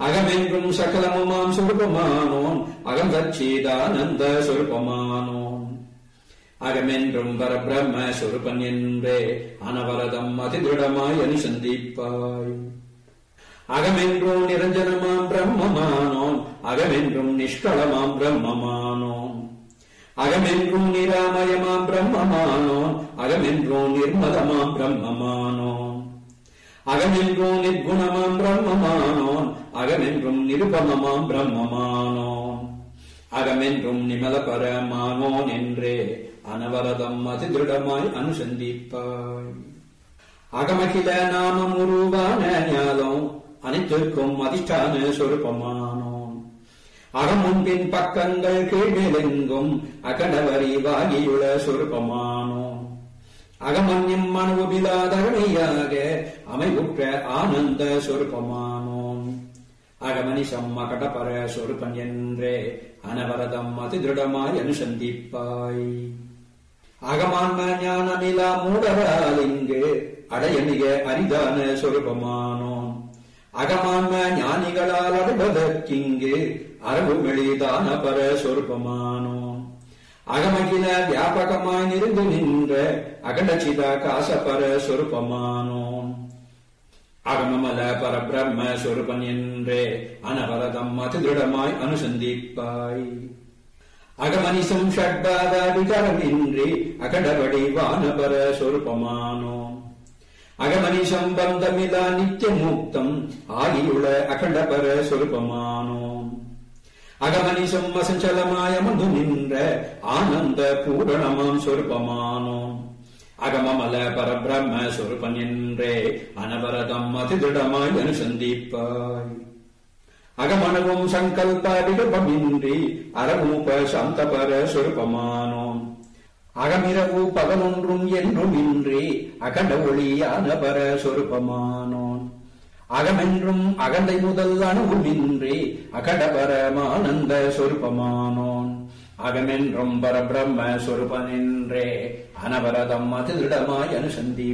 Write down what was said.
அகமென்றும் சகலமுமாம் சொருபமானோன் அகம் சச்சிதானந்த சொருபமானோன் அகமென்றும் பரபிரம்ம சொருபன் என்றே அனவரதம் அதிதிருடமாய் அனுசந்திப்பாய் அகமென்றும் நிரஞ்சனமாம் பிரம்மமானோன் அகமென்றும் நிஷ்களமாம் பிரம்மமானோன் அகமென்றும் நிராமயமாம் பிரம்மமானோன் அகமென்றும் நிர்மலமாம் பிரம்மமானோன் அகமென்றும் நிர்குணமாம் பிரம்மமானோன் அகமென்றும் நிருபமமாம் பிரம்மமானோன் அகமென்றும் நிமல பரமானோன் என்றே அனவரதம் அதிதிருடமாய் அனுசந்திப்பாய் அகமகில நாமம் உருவான ஞானம் அனைத்திற்கும் அதிஷ்டான சொருப்பமானோம் அகமுன்பின் பக்கங்கள் கீழ்நிலெங்கும் அகடவரி வாகியுள சொருப்பமானோம் அகமன்யம் மனுவிலாதகமையாக அமைவுற்ற ஆனந்த சொருப்பமானோம் அகமனிசம் அகடபர சொருப்பன் என்றே அனவரதம் அதிதிருடமாய் அனுசந்திப்பாய் அகமான்ம ஞானமிலா மூடரால் இங்கு அடைய மிக அரிதான சொருபமானோம் அகமான்ம ஞானிகளால் அடைவதற்கிங்கு அரபு மெளிதான பர சொருபமானோம் அகமகில வியாபகமாய் நிருந்து நின்ற அகடச்சித காசபர சொருபமானோம் அகமமல பரபிரம்ம சொருபன் என்றே அனவரதம் அதிதிருடமாய் அனுசந்திப்பாய் அகமனிசம் ஷட்பாத விகாரமின்றி அகடபடி வானபர சொருபமானோம் அகமனிசம் பந்தமிலா நித்திய முக்தம் ஆகியுள்ள அகண்டபர சொருபமானோம் அகமனிசம் அசஞ்சலமாய மது நின்ற ஆனந்த பூரணமாம் சொருபமானோம் அகமமல பரபிரம்ம சொருபன் என்றே அனவரதம் அதிதிடமாய் அனுசந்திப்பாய் அகமனவும் சங்கல்ப விகல்பமின்றி அரூப சாந்தபர சொருபமானோம் அகமிரவு பகலொன்றும் என்றும் இன்றி அகண்ட ஒளியான பர சொருபமானோன் அகமென்றும் அகந்தை முதல் அணுவுமின்றி அகடபரமானந்த சொருபமானோன் அகமென்றும் பரபிரம்ம சொருபனென்றே அனவரதம் அதிதிடமாய் அனுசந்தி